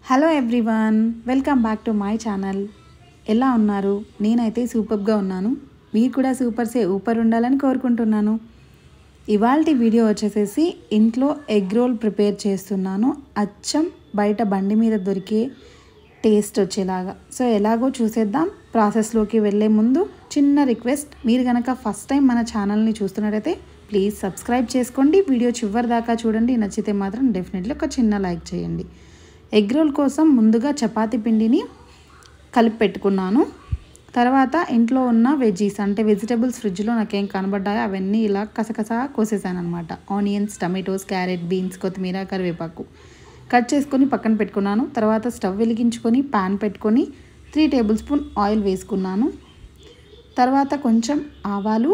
hello everyone welcome back to my channel ఎలా ఉన్నారు నేనైతే సూపర్గా ఉన్నాను మీరు కూడా సూపర్సే ఊపర్ ఉండాలని కోరుకుంటున్నాను ఇవాళ వీడియో వచ్చేసేసి ఇంట్లో ఎగ్ రోల్ ప్రిపేర్ చేస్తున్నాను అచ్చం బయట బండి మీద దొరికే టేస్ట్ వచ్చేలాగా సో ఎలాగో చూసేద్దాం ప్రాసెస్లోకి వెళ్ళే ముందు చిన్న రిక్వెస్ట్ మీరు కనుక ఫస్ట్ టైం మన ఛానల్ని చూస్తున్నట్టయితే ప్లీజ్ సబ్స్క్రైబ్ చేసుకోండి వీడియో చివరి దాకా చూడండి నచ్చితే మాత్రం డెఫినెట్లీ ఒక చిన్న లైక్ చేయండి ఎగ్ రోల్ కోసం ముందుగా చపాతీ పిండిని కలిపి పెట్టుకున్నాను తర్వాత ఇంట్లో ఉన్న వెజ్జీస్ అంటే వెజిటబుల్స్ ఫ్రిడ్జ్లో నాకేం కనబడ్డాయో అవన్నీ ఇలా కసకస కోసేసాను అనమాట ఆనియన్స్ టమాటోస్ క్యారెట్ బీన్స్ కొత్తిమీర కరివేపాకు కట్ చేసుకొని పక్కన పెట్టుకున్నాను తర్వాత స్టవ్ వెలిగించుకొని పాన్ పెట్టుకొని త్రీ టేబుల్ స్పూన్ ఆయిల్ వేసుకున్నాను తర్వాత కొంచెం ఆవాలు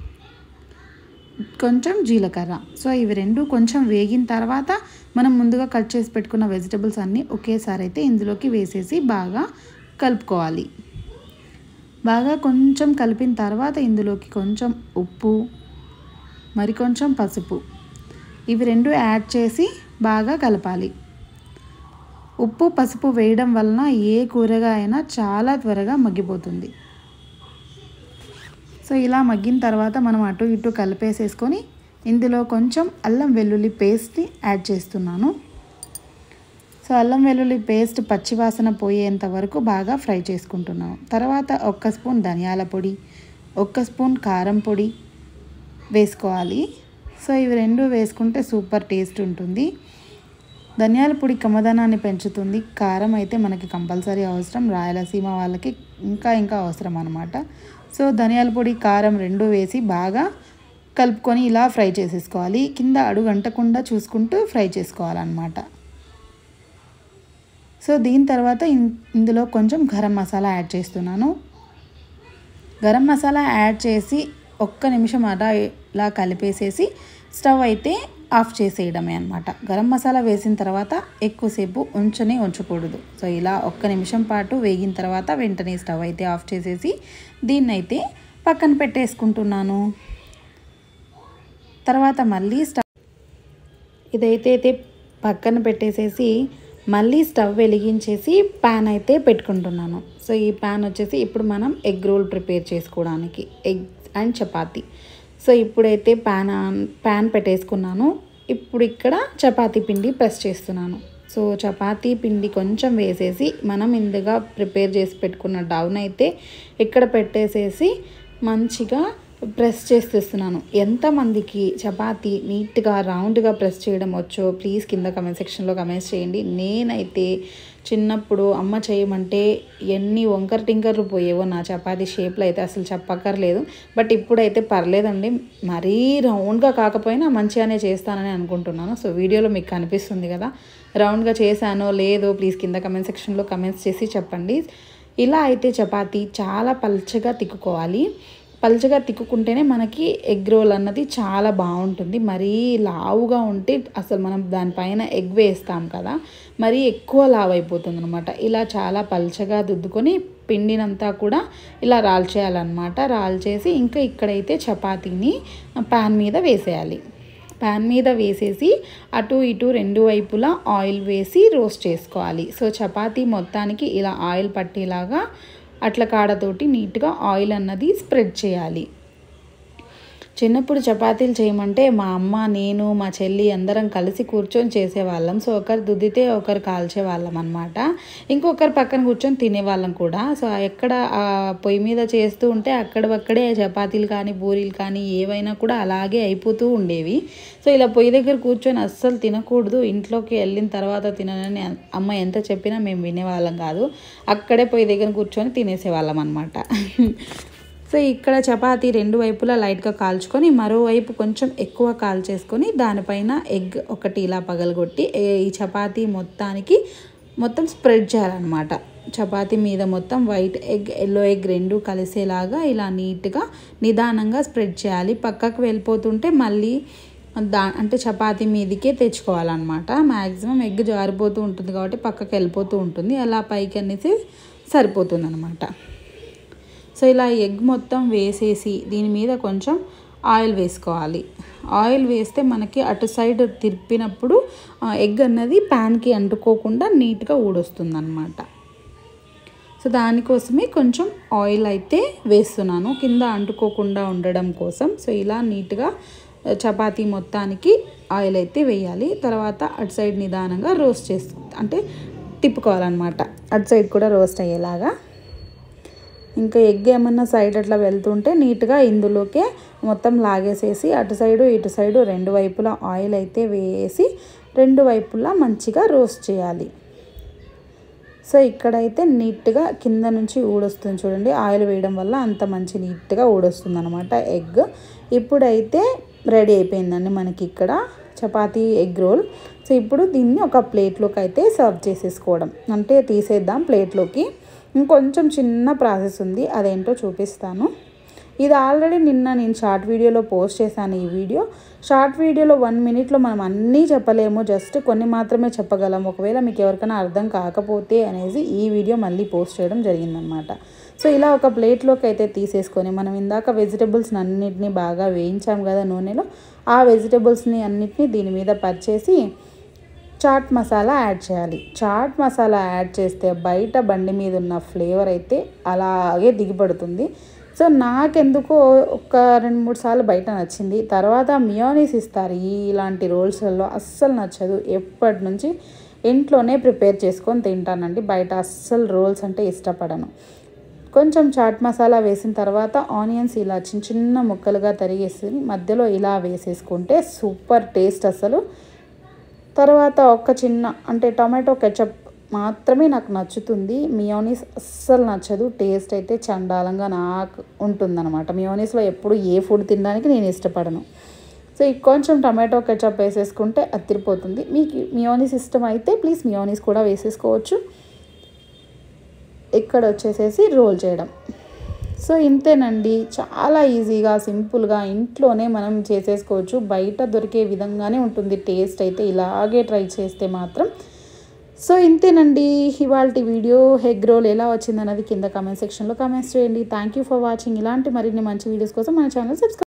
కొంచెం జీలకర్ర సో ఇవి రెండు కొంచెం వేగిన తర్వాత మనం ముందుగా కట్ చేసి పెట్టుకున్న వెజిటబుల్స్ అన్నీ ఒకేసారి అయితే ఇందులోకి వేసేసి బాగా కలుపుకోవాలి బాగా కొంచెం కలిపిన తర్వాత ఇందులోకి కొంచెం ఉప్పు మరి కొంచెం పసుపు ఇవి రెండు యాడ్ చేసి బాగా కలపాలి ఉప్పు పసుపు వేయడం వలన ఏ కూరగా అయినా చాలా త్వరగా మగ్గిపోతుంది సో ఇలా మగ్గిన తర్వాత మనం అటు ఇటు కలిపేసేసుకొని ఇందులో కొంచెం అల్లం వెల్లుల్లి పేస్ట్ని యాడ్ చేస్తున్నాను సో అల్లం వెల్లుల్లి పేస్ట్ పచ్చివాసన పోయేంత వరకు బాగా ఫ్రై చేసుకుంటున్నాను తర్వాత ఒక్క స్పూన్ ధనియాల పొడి ఒక్క స్పూన్ కారం పొడి వేసుకోవాలి సో ఇవి రెండు వేసుకుంటే సూపర్ టేస్ట్ ఉంటుంది ధనియాల పొడి కమ్మదనాన్ని పెంచుతుంది కారం అయితే మనకి కంపల్సరీ అవసరం రాయలసీమ వాళ్ళకి ఇంకా ఇంకా అవసరం అనమాట సో ధనియాల పొడి కారం రెండు వేసి బాగా కలుపుకొని ఇలా ఫ్రై చేసేసుకోవాలి కింద అడుగు అంటకుండా చూసుకుంటూ ఫ్రై చేసుకోవాలన్నమాట సో దీని తర్వాత ఇందులో కొంచెం గరం మసాలా యాడ్ చేస్తున్నాను గరం మసాలా యాడ్ చేసి ఒక్క నిమిషం అలా ఇలా కలిపేసేసి స్టవ్ అయితే ఆఫ్ చేసేయడమే అనమాట గరం మసాలా వేసిన తర్వాత ఎక్కువసేపు ఉంచనే ఉంచకూడదు సో ఇలా ఒక్క నిమిషం పాటు వేగిన తర్వాత వెంటనే స్టవ్ అయితే ఆఫ్ చేసేసి దీన్ని అయితే పక్కన పెట్టేసుకుంటున్నాను తర్వాత మళ్ళీ స్టవ్ ఇదైతే అయితే పక్కన పెట్టేసేసి మళ్ళీ స్టవ్ వెలిగించేసి ప్యాన్ అయితే పెట్టుకుంటున్నాను సో ఈ ప్యాన్ వచ్చేసి ఇప్పుడు మనం ఎగ్ రోల్ ప్రిపేర్ చేసుకోవడానికి ఎగ్ అండ్ చపాతీ సో ఇప్పుడైతే ప్యాన్ ప్యాన్ పెట్టేసుకున్నాను ఇప్పుడు ఇక్కడ చపాతీ పిండి ప్రెస్ చేస్తున్నాను సో చపాతీ పిండి కొంచెం వేసేసి మనం ఇందుగా ప్రిపేర్ చేసి పెట్టుకున్న డౌన్ అయితే ఇక్కడ పెట్టేసేసి మంచిగా ప్రెస్ చేసేస్తున్నాను ఎంతమందికి చపాతీ నీట్గా రౌండ్గా ప్రెస్ చేయడం వచ్చో ప్లీజ్ కింద కమెంట్ సెక్షన్లో కమెంట్స్ చేయండి నేనైతే చిన్నప్పుడు అమ్మ చేయమంటే ఎన్ని వంకర టింకర్లు పోయేవో నా చపాతీ షేప్లో అయితే అసలు చెప్పక్కర్లేదు బట్ ఇప్పుడైతే పర్లేదండి మరీ రౌండ్గా కాకపోయినా మంచిగానే చేస్తానని అనుకుంటున్నాను సో వీడియోలో మీకు కనిపిస్తుంది కదా రౌండ్గా చేశానో లేదో ప్లీజ్ కింద కమెంట్ సెక్షన్లో కమెంట్స్ చేసి చెప్పండి ఇలా అయితే చపాతీ చాలా పల్చగా తిక్కుకోవాలి పల్చగా తిక్కుకుంటేనే మనకి ఎగ్ రోల్ అన్నది చాలా బాగుంటుంది మరీ లావుగా ఉంటే అసలు మనం దానిపైన ఎగ్ వేస్తాం కదా మరీ ఎక్కువ లావు అయిపోతుంది అనమాట ఇలా చాలా పల్చగా దుద్దుకొని పిండినంతా కూడా ఇలా రాల్చేయాలన్నమాట రాల్చేసి ఇంకా ఇక్కడైతే చపాతీని ప్యాన్ మీద వేసేయాలి ప్యాన్ మీద వేసేసి అటు ఇటు రెండు వైపులా ఆయిల్ వేసి రోస్ట్ చేసుకోవాలి సో చపాతీ మొత్తానికి ఇలా ఆయిల్ పట్టేలాగా అట్ల కాడతోటి నీట్గా ఆయిల్ అన్నది స్ప్రెడ్ చేయాలి చిన్నప్పుడు చపాతీలు చేయమంటే మా అమ్మ నేను మా చెల్లి అందరం కలిసి కూర్చొని చేసేవాళ్ళం సో ఒకరు దుద్దితే ఒకరు కాల్చేవాళ్ళం అనమాట ఇంకొకరు పక్కన కూర్చొని తినేవాళ్ళం కూడా సో ఎక్కడ పొయ్యి మీద చేస్తూ ఉంటే అక్కడక్కడే చపాతీలు కానీ పూరీలు కానీ ఏవైనా కూడా అలాగే అయిపోతూ ఉండేవి సో ఇలా పొయ్యి దగ్గర కూర్చొని అస్సలు తినకూడదు ఇంట్లోకి వెళ్ళిన తర్వాత తినని అమ్మ ఎంత చెప్పినా మేము వినేవాళ్ళం కాదు అక్కడే పొయ్యి దగ్గర కూర్చొని తినేసేవాళ్ళం అనమాట సో ఇక్కడ చపాతీ రెండు వైపులా లైట్గా కాల్చుకొని మరోవైపు కొంచెం ఎక్కువ కాల్చేసుకొని దానిపైన ఎగ్ ఒకటి ఇలా పగలగొట్టి ఈ చపాతీ మొత్తానికి మొత్తం స్ప్రెడ్ చేయాలన్నమాట చపాతీ మీద మొత్తం వైట్ ఎగ్ ఎల్లో ఎగ్ రెండు కలిసేలాగా ఇలా నీట్గా నిదానంగా స్ప్రెడ్ చేయాలి పక్కకు వెళ్ళిపోతుంటే మళ్ళీ దా అంటే చపాతీ మీదకే తెచ్చుకోవాలన్నమాట మ్యాక్సిమం ఎగ్ జారిపోతూ ఉంటుంది కాబట్టి పక్కకు వెళ్ళిపోతూ ఉంటుంది అలా పైకి అనేసి సరిపోతుంది అనమాట సో ఇలా ఎగ్ మొత్తం వేసేసి దీని మీద కొంచెం ఆయిల్ వేసుకోవాలి ఆయిల్ వేస్తే మనకి అటు సైడ్ తిప్పినప్పుడు ఎగ్ అన్నది ప్యాన్కి అంటుకోకుండా నీట్గా ఊడొస్తుంది అనమాట సో దానికోసమే కొంచెం ఆయిల్ అయితే వేస్తున్నాను కింద అంటుకోకుండా ఉండడం కోసం సో ఇలా నీట్గా చపాతీ మొత్తానికి ఆయిల్ అయితే వేయాలి తర్వాత అటు సైడ్ నిదానంగా రోస్ట్ చేస్తు అంటే తిప్పుకోవాలన్నమాట అటు సైడ్ కూడా రోస్ట్ అయ్యేలాగా ఇంకా ఎగ్ ఏమన్నా సైడ్ అట్లా వెళ్తుంటే నీట్గా ఇందులోకే మొత్తం లాగేసేసి అటు సైడు ఇటు సైడు రెండు వైపులా ఆయిల్ అయితే వేసి రెండు వైపులా మంచిగా రోస్ట్ చేయాలి సో ఇక్కడైతే నీట్గా కింద నుంచి ఊడొస్తుంది చూడండి ఆయిల్ వేయడం వల్ల అంత మంచి నీట్గా ఊడొస్తుంది అనమాట ఎగ్ ఇప్పుడైతే రెడీ అయిపోయిందండి మనకి ఇక్కడ చపాతీ ఎగ్ రోల్ సో ఇప్పుడు దీన్ని ఒక ప్లేట్లోకి అయితే సర్వ్ చేసేసుకోవడం అంటే తీసేద్దాం ప్లేట్లోకి ఇంకొంచెం చిన్న ప్రాసెస్ ఉంది అదేంటో చూపిస్తాను ఇది ఆల్రెడీ నిన్న నేను షార్ట్ వీడియోలో పోస్ట్ చేశాను ఈ వీడియో షార్ట్ వీడియోలో వన్ మినిట్లో మనం అన్నీ చెప్పలేము జస్ట్ కొన్ని మాత్రమే చెప్పగలం ఒకవేళ మీకు ఎవరికైనా అర్థం కాకపోతే అనేసి ఈ వీడియో మళ్ళీ పోస్ట్ చేయడం జరిగిందనమాట సో ఇలా ఒక ప్లేట్లోకి అయితే తీసేసుకొని మనం ఇందాక వెజిటబుల్స్ని అన్నిటినీ బాగా వేయించాం కదా నూనెలో ఆ వెజిటబుల్స్ని అన్నిటినీ దీని మీద పరిచేసి చాట్ మసాలా యాడ్ చేయాలి చాట్ మసాలా యాడ్ చేస్తే బయట బండి మీద ఉన్న ఫ్లేవర్ అయితే అలాగే దిగిపడుతుంది సో నాకెందుకో ఒక రెండు మూడు సార్లు బయట నచ్చింది తర్వాత మియోనీస్ ఇస్తారు ఈ ఇలాంటి రోల్స్లలో అస్సలు నచ్చదు ఎప్పటి నుంచి ఇంట్లోనే ప్రిపేర్ చేసుకొని తింటానండి బయట అస్సలు రోల్స్ అంటే ఇష్టపడను కొంచెం చాట్ మసాలా వేసిన తర్వాత ఆనియన్స్ ఇలా చిన్న చిన్న ముక్కలుగా తరిగేసి మధ్యలో ఇలా వేసేసుకుంటే సూపర్ టేస్ట్ అసలు తర్వాత ఒక చిన్న అంటే టొమాటో కెచప్ మాత్రమే నాకు నచ్చుతుంది మియోనీస్ అస్సలు నచ్చదు టేస్ట్ అయితే చండాలంగా నాకు ఉంటుందన్నమాట మియోనీస్లో ఎప్పుడు ఏ ఫుడ్ తినడానికి నేను ఇష్టపడను సో ఈ కొంచెం టమాటో కెచప్ వేసేసుకుంటే అత్తిరిపోతుంది మీకు మియోనీస్ ఇష్టం అయితే ప్లీజ్ మియోనీస్ కూడా వేసేసుకోవచ్చు ఇక్కడ వచ్చేసేసి రోల్ చేయడం సో ఇంతేనండి చాలా ఈజీగా సింపుల్గా ఇంట్లోనే మనం చేసేసుకోవచ్చు బయట దొరికే విధంగానే ఉంటుంది టేస్ట్ అయితే ఇలాగే ట్రై చేస్తే మాత్రం సో ఇంతేనండి ఇవాళ వీడియో హెగ్ రోల్ ఎలా వచ్చిందన్నది కింద కామెంట్ సెక్షన్లో కామెంట్స్ చేయండి థ్యాంక్ యూ ఫర్ వాచింగ్ ఇలాంటి మరిన్ని మంచి వీడియోస్ కోసం మన ఛానల్ సబ్స్క్రైబ్